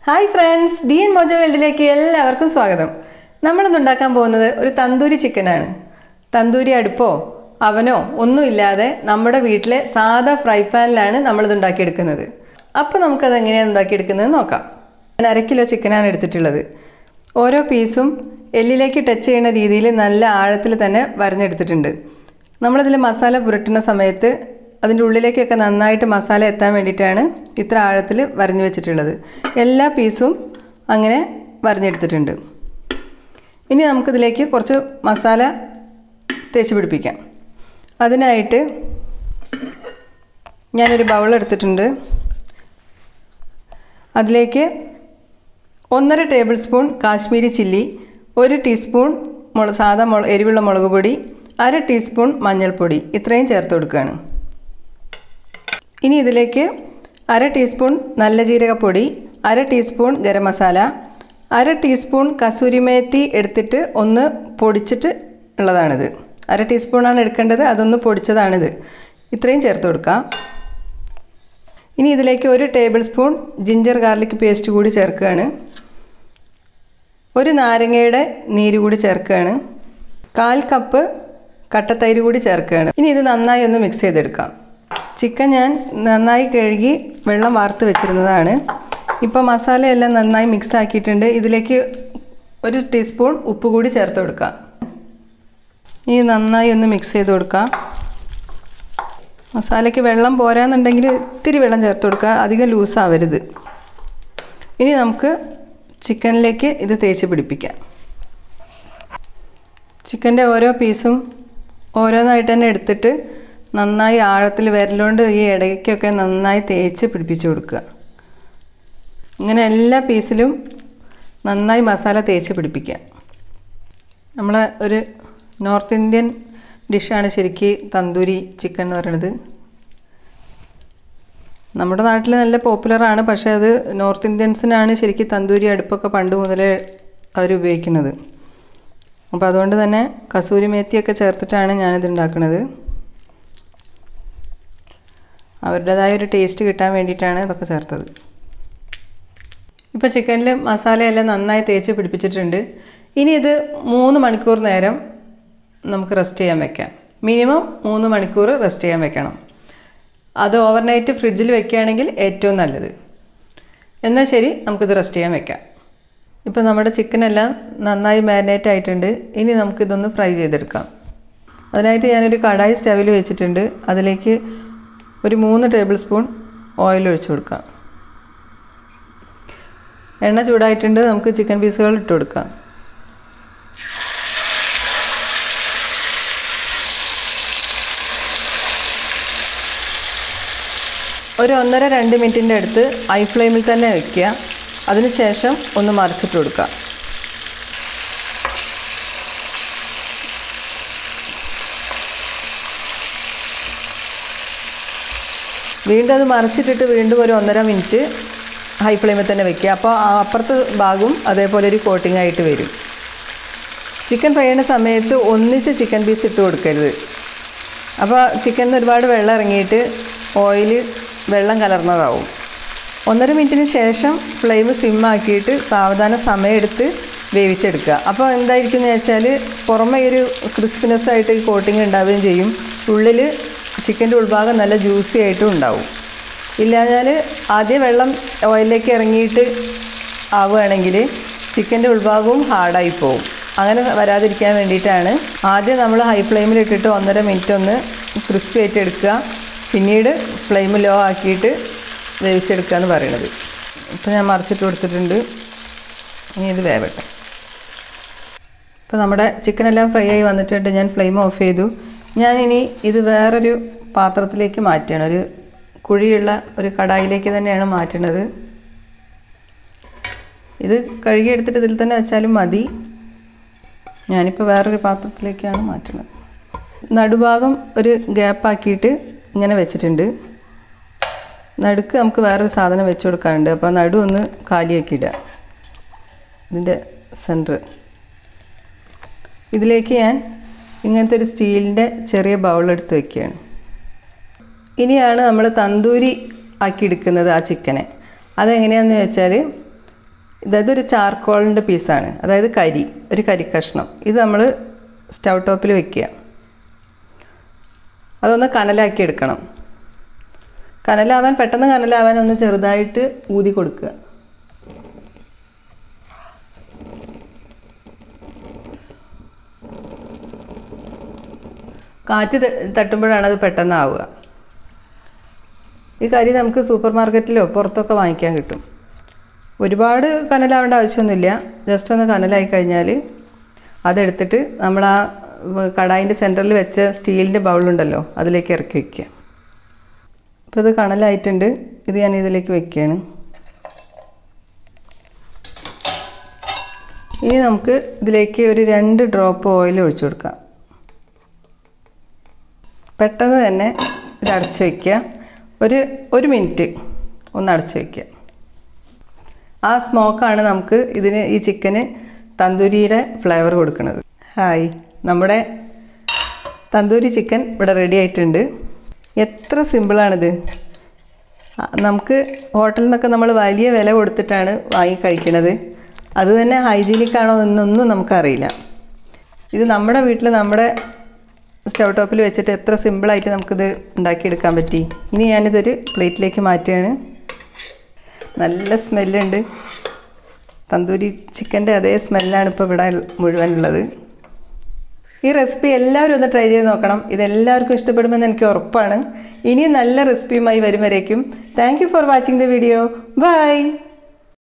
hi friends D N Mojo വേൾഡിലേക്ക് എല്ലാവർക്കും സ്വാഗതം നമ്മളിന്ന് ഉണ്ടാക്കാൻ പോകുന്നത് ഒരു തന്തൂരി ചിക്കനാണ് തന്തൂരി അടുപ്പോ അവനോ ഒന്നുമില്ലാതെ നമ്മുടെ വീട്ടിലെ സാധാ ഫ്രൈ പാനിലാണ് നമ്മളിത് ഉണ്ടാക്കിയെടുക്കുന്നത് അപ്പോൾ നമുക്കത് എങ്ങനെയാണ് ഉണ്ടാക്കിയെടുക്കുന്നത് നോക്കാം ഞാൻ അര കിലോ ചിക്കനാണ് എടുത്തിട്ടുള്ളത് ഓരോ പീസും എല്ലിലേക്ക് ടച്ച് ചെയ്യുന്ന രീതിയിൽ നല്ല ആഴത്തിൽ തന്നെ വരഞ്ഞെടുത്തിട്ടുണ്ട് നമ്മളിതിൽ മസാല പുരട്ടുന്ന സമയത്ത് അതിൻ്റെ ഉള്ളിലേക്കൊക്കെ നന്നായിട്ട് മസാല എത്താൻ വേണ്ടിയിട്ടാണ് ഇത്ര ആഴത്തിൽ വരഞ്ഞു വെച്ചിട്ടുള്ളത് എല്ലാ പീസും അങ്ങനെ വരഞ്ഞെടുത്തിട്ടുണ്ട് ഇനി നമുക്കിതിലേക്ക് കുറച്ച് മസാല തേച്ച് പിടിപ്പിക്കാം അതിനായിട്ട് ഞാനൊരു ബൗൾ എടുത്തിട്ടുണ്ട് അതിലേക്ക് ഒന്നര ടേബിൾ സ്പൂൺ കാശ്മീരി ചില്ലി ഒരു ടീസ്പൂൺ മുള സാധാ മുള എരിവുള്ള മുളക് പൊടി അര ടീസ്പൂൺ മഞ്ഞൾപ്പൊടി ഇത്രയും ചേർത്ത് കൊടുക്കുകയാണ് ഇനി ഇതിലേക്ക് അര ടീസ്പൂൺ നല്ല ജീരകപ്പൊടി അര ടീസ്പൂൺ ഗരം മസാല അര ടീസ്പൂൺ കസൂരി മേത്തി എടുത്തിട്ട് ഒന്ന് പൊടിച്ചിട്ട് ഉള്ളതാണിത് അര ടീസ്പൂണാണ് എടുക്കേണ്ടത് അതൊന്ന് പൊടിച്ചതാണിത് ഇത്രയും ചേർത്ത് കൊടുക്കാം ഇനി ഇതിലേക്ക് ഒരു tablespoon ginger garlic paste കൂടി ചേർക്കുകയാണ് ഒരു നാരങ്ങയുടെ നീര് കൂടി ചേർക്കുകയാണ് കാൽ കപ്പ് കട്ടത്തൈര് കൂടി ചേർക്കുകയാണ് ഇനി ഇത് നന്നായി ഒന്ന് മിക്സ് ചെയ്തെടുക്കാം ചിക്കൻ ഞാൻ നന്നായി കഴുകി വെള്ളം വാർത്ത് വെച്ചിരുന്നതാണ് ഇപ്പോൾ മസാലയെല്ലാം നന്നായി മിക്സ് ആക്കിയിട്ടുണ്ട് ഇതിലേക്ക് ഒരു ടീസ്പൂൺ ഉപ്പ് കൂടി ചേർത്ത് കൊടുക്കാം ഇനി നന്നായി ഒന്ന് മിക്സ് ചെയ്ത് കൊടുക്കാം മസാലയ്ക്ക് വെള്ളം പോരാന്നുണ്ടെങ്കിൽ ഇത്തിരി വെള്ളം ചേർത്ത് കൊടുക്കുക അധികം ലൂസാവരുത് ഇനി നമുക്ക് ചിക്കനിലേക്ക് ഇത് തേച്ച് പിടിപ്പിക്കാം ചിക്കൻ്റെ ഓരോ പീസും ഓരോന്നായിട്ട് തന്നെ എടുത്തിട്ട് നന്നായി ആഴത്തിൽ വിരലുകൊണ്ട് ഈ ഇടയ്ക്കൊക്കെ നന്നായി തേച്ച് പിടിപ്പിച്ച് കൊടുക്കുക ഇങ്ങനെ എല്ലാ പീസിലും നന്നായി മസാല തേച്ച് പിടിപ്പിക്കുക നമ്മൾ ഒരു നോർത്ത് ഇന്ത്യൻ ഡിഷാണ് ശരിക്ക് തന്തൂരി ചിക്കൻ എന്ന് പറയുന്നത് നമ്മുടെ നാട്ടിൽ നല്ല പോപ്പുലറാണ് പക്ഷേ അത് നോർത്ത് ഇന്ത്യൻസിനാണ് ശരിക്കും തന്തൂരി അടുപ്പൊക്കെ പണ്ട് മുതലേ അവർ ഉപയോഗിക്കുന്നത് അപ്പോൾ അതുകൊണ്ട് തന്നെ കസൂരി മേത്തിയൊക്കെ ചേർത്തിട്ടാണ് ഞാനിത് ഉണ്ടാക്കുന്നത് അവരുടേതായ ഒരു ടേസ്റ്റ് കിട്ടാൻ വേണ്ടിയിട്ടാണ് ഇതൊക്കെ ചേർത്തത് ഇപ്പോൾ ചിക്കനിൽ മസാലയെല്ലാം നന്നായി തേച്ച് പിടിപ്പിച്ചിട്ടുണ്ട് ഇനി ഇത് മൂന്ന് മണിക്കൂർ നേരം നമുക്ക് റെസ്റ്റ് ചെയ്യാൻ വെക്കാം മിനിമം മൂന്ന് മണിക്കൂർ റെസ്റ്റ് ചെയ്യാൻ വെക്കണം അത് ഓവർനൈറ്റ് ഫ്രിഡ്ജിൽ വെക്കുകയാണെങ്കിൽ ഏറ്റവും നല്ലത് എന്നാൽ ശരി നമുക്കിത് റെസ്റ്റ് ചെയ്യാൻ വെക്കാം ഇപ്പോൾ നമ്മുടെ ചിക്കനെല്ലാം നന്നായി മാരിനേറ്റ് ആയിട്ടുണ്ട് ഇനി നമുക്കിതൊന്ന് ഫ്രൈ ചെയ്തെടുക്കാം അതിനായിട്ട് ഞാനൊരു കടായി സ്റ്റവിൽ വെച്ചിട്ടുണ്ട് അതിലേക്ക് ഒരു മൂന്ന് ടേബിൾ സ്പൂൺ ഓയിൽ ഒഴിച്ചു കൊടുക്കാം എണ്ണ ചൂടായിട്ടുണ്ട് നമുക്ക് ചിക്കൻ പീസുകൾ ഇട്ട് കൊടുക്കാം ഒരു ഒന്നര രണ്ട് മിനിറ്റിൻ്റെ അടുത്ത് ഹൈ ഫ്ലെയിമിൽ തന്നെ വയ്ക്കുക അതിനുശേഷം ഒന്ന് മറിച്ചിട്ട് കൊടുക്കുക വീണ്ടും അത് മറിച്ചിട്ടിട്ട് വീണ്ടും ഒരു ഒന്നര മിനിറ്റ് ഹൈ ഫ്ലെയിമിൽ തന്നെ വെക്കുക അപ്പോൾ അപ്പുറത്തെ ഭാഗവും അതേപോലെ ഒരു കോട്ടിംഗ് ആയിട്ട് വരും ചിക്കൻ ഫ്രൈ ചെയ്യുന്ന സമയത്ത് ഒന്നിച്ച് ചിക്കൻ പീസ് ഇട്ട് കൊടുക്കരുത് അപ്പോൾ ചിക്കനിൽ ഒരുപാട് വെള്ളം ഇറങ്ങിയിട്ട് ഓയിൽ വെള്ളം കലർന്നതാവും ഒന്നര മിനിറ്റിന് ശേഷം ഫ്ലെയിം സിമ്മാക്കിയിട്ട് സാവധാനം സമയമെടുത്ത് വേവിച്ചെടുക്കുക അപ്പോൾ എന്തായിരിക്കും എന്ന് വെച്ചാൽ പുറമെ ഒരു ക്രിസ്പിനെസ് ആയിട്ട് കോട്ടിങ് ഉണ്ടാവുകയും ചെയ്യും ഉള്ളിൽ ചിക്കൻ്റെ ഉൾഭാഗം നല്ല ജ്യൂസി ആയിട്ടും ഉണ്ടാവും ഇല്ലാഞ്ഞാൽ ആദ്യം വെള്ളം ഓയിലിലേക്ക് ഇറങ്ങിയിട്ട് ആവുകയാണെങ്കിൽ ചിക്കൻ്റെ ഉൾഭാഗവും ഹാർഡായി പോകും അങ്ങനെ വരാതിരിക്കാൻ വേണ്ടിയിട്ടാണ് ആദ്യം നമ്മൾ ഹൈ ഫ്ലെയിമിൽ ഇട്ടിട്ട് ഒന്നര മിനിറ്റ് ഒന്ന് ക്രിസ്പി ആയിട്ട് എടുക്കുക പിന്നീട് ഫ്ലെയിം ലോ ആക്കിയിട്ട് വേവിച്ചെടുക്കുക എന്ന് പറയുന്നത് ഇപ്പോൾ ഞാൻ മറിച്ചിട്ട് കൊടുത്തിട്ടുണ്ട് ഇനി ഇത് വേവട്ടെ ഇപ്പോൾ നമ്മുടെ ചിക്കനെല്ലാം ഫ്രൈ ആയി വന്നിട്ടുണ്ട് ഞാൻ ഫ്ലെയിം ഓഫ് ചെയ്തു ഞാനിനി ഇത് വേറൊരു പാത്രത്തിലേക്ക് മാറ്റുകയാണ് ഒരു കുഴിയുള്ള ഒരു കടായിലേക്ക് തന്നെയാണ് മാറ്റുന്നത് ഇത് കഴുകിയെടുത്തിട്ട് ഇതിൽ തന്നെ വെച്ചാലും മതി ഞാനിപ്പോൾ വേറൊരു പാത്രത്തിലേക്കാണ് മാറ്റുന്നത് നടുഭാഗം ഒരു ഗ്യാപ്പാക്കിയിട്ട് ഇങ്ങനെ വെച്ചിട്ടുണ്ട് നടുക്ക് നമുക്ക് വേറൊരു സാധനം വെച്ച് കൊടുക്കാനുണ്ട് അപ്പോൾ നടു ഒന്ന് കാലിയാക്കി ഇടുക ഇതിൻ്റെ സെൻറ്റർ ഇതിലേക്ക് ഞാൻ ഇങ്ങനത്തെ ഒരു സ്റ്റീലിൻ്റെ ചെറിയ ബൗളെടുത്ത് വയ്ക്കുകയാണ് ഇനിയാണ് നമ്മൾ തന്തൂരി ആക്കി എടുക്കുന്നത് ആ ചിക്കനെ അതെങ്ങനെയാണെന്ന് വെച്ചാൽ അതായത് ഒരു ചാർക്കോളിൻ്റെ പീസാണ് അതായത് കരി ഒരു കരി കഷ്ണം ഇത് നമ്മൾ സ്റ്റൗ ടോപ്പിൽ വെക്കുക അതൊന്ന് കനലാക്കി എടുക്കണം കനലാവാൻ പെട്ടെന്ന് കനലാവാൻ ഒന്ന് ചെറുതായിട്ട് ഊതി കൊടുക്കുക കാറ്റ് ത- തട്ടുമ്പോഴാണ് അത് പെട്ടെന്നാവുക ഈ കരി നമുക്ക് സൂപ്പർ മാർക്കറ്റിലോ പുറത്തൊക്കെ വാങ്ങിക്കാൻ കിട്ടും ഒരുപാട് കനലാവേണ്ട ആവശ്യമൊന്നുമില്ല ജസ്റ്റ് ഒന്ന് കനലായി കഴിഞ്ഞാൽ അതെടുത്തിട്ട് നമ്മൾ ആ കടായിൻ്റെ സെൻറ്ററിൽ വെച്ച സ്റ്റീലിൻ്റെ ബൗളുണ്ടല്ലോ അതിലേക്ക് ഇറക്കി വയ്ക്കുക അപ്പോൾ ഇത് കണലായിട്ടുണ്ട് ഇത് ഞാൻ ഇതിലേക്ക് വെക്കുകയാണ് ഇനി നമുക്ക് ഇതിലേക്ക് ഒരു രണ്ട് ഡ്രോപ്പ് ഓയിൽ ഒഴിച്ചു കൊടുക്കാം പെട്ടെന്ന് തന്നെ ഇത് അടച്ചു വയ്ക്കുക ഒരു ഒരു മിനിറ്റ് ഒന്ന് അടച്ചു വയ്ക്കുക ആ സ്മോക്കാണ് നമുക്ക് ഇതിന് ഈ ചിക്കന് തന്തൂരിയുടെ ഫ്ലേവർ കൊടുക്കുന്നത് ഹായ് നമ്മുടെ തന്തൂരി ചിക്കൻ ഇവിടെ റെഡി ആയിട്ടുണ്ട് എത്ര സിമ്പിളാണിത് ആ, നമുക്ക് ഹോട്ടലിൽ നിന്നൊക്കെ നമ്മൾ വലിയ വില കൊടുത്തിട്ടാണ് വാങ്ങി കഴിക്കുന്നത് അത് തന്നെ ഹൈജീനിക് ആണോ എന്നൊന്നും നമുക്കറിയില്ല ഇത് നമ്മുടെ വീട്ടിൽ നമ്മുടെ സ്റ്റൗ ടോപ്പിൽ വെച്ചിട്ട് എത്ര സിമ്പിളായിട്ട് നമുക്കിത് ഉണ്ടാക്കിയെടുക്കാൻ പറ്റി ഇനി ഞാനിതൊരു പ്ലേറ്റിലേക്ക് മാറ്റുകയാണ് നല്ല സ്മെല്ലുണ്ട് തന്തൂരി ചിക്കൻ്റെ അതേ സ്മെല്ലാണ് ഇപ്പോൾ ഇവിടെ മുഴുവനുള്ളത് ഈ റെസിപ്പി എല്ലാവരും ഒന്ന് ട്രൈ ചെയ്ത് നോക്കണം ഇതെല്ലാവർക്കും ഇഷ്ടപ്പെടുമെന്ന് എനിക്ക് ഉറപ്പാണ് ഇനിയും നല്ല റെസിപ്പിയുമായി വരും വരേക്കും thank you for watching the video by